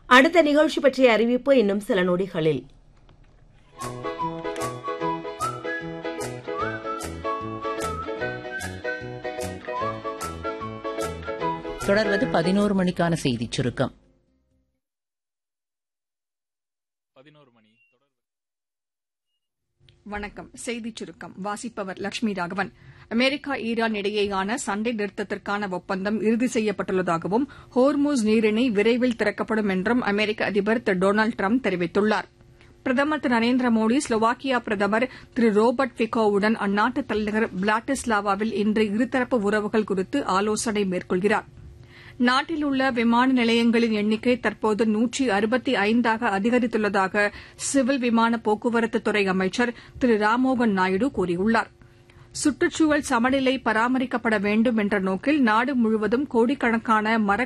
அடுத்த நிகழ்ச்சி பற்றிய அறிவிப்பு இன்னும் சில நொடிகளில் தொடர்வது பதினோரு மணிக்கான செய்திச் சுருக்கம் பதினோரு மணி வணக்கம் செய்திச் சுருக்கம் வாசிப்பவர் லட்சுமி ராகவன் அமெரிக்கா ஈரான் இடையேயான சண்டை நிறுத்தத்திற்கான ஒப்பந்தம் இறுதி செய்யப்பட்டுள்ளதாகவும் ஹோர்மூஸ் நீரிணை விரைவில் திறக்கப்படும் என்றும் அமெரிக்க அதிபர் திரு டொனால்டு ட்ரம்ப் தெரிவித்துள்ளார் பிரதமர் திரு நரேந்திர மோடி ஸ்லோவாக்கியா பிரதமர் திரு ரோபர்ட் ஃபிகோவுடன் அந்நாட்டு தலைநகர் பிளாட்டிஸ்லாவாவில் இன்று இருதரப்பு உறவுகள் குறித்து ஆலோசனை மேற்கொள்கிறார் நாட்டில் உள்ள விமான நிலையங்களின் எண்ணிக்கை தற்போது நூற்றி அறுபத்தி ஐந்தாக அதிகரித்துள்ளதாக சிவில் விமான போக்குவரத்து துறை அமைச்சர் திரு ராம்மோகன் நாயுடு கூறியுள்ளார் சுற்றுச்சூழல் சமநிலை பராமரிக்கப்பட வேண்டும் என்ற நோக்கில் நாடு முழுவதும் கோடிக்கணக்கான மர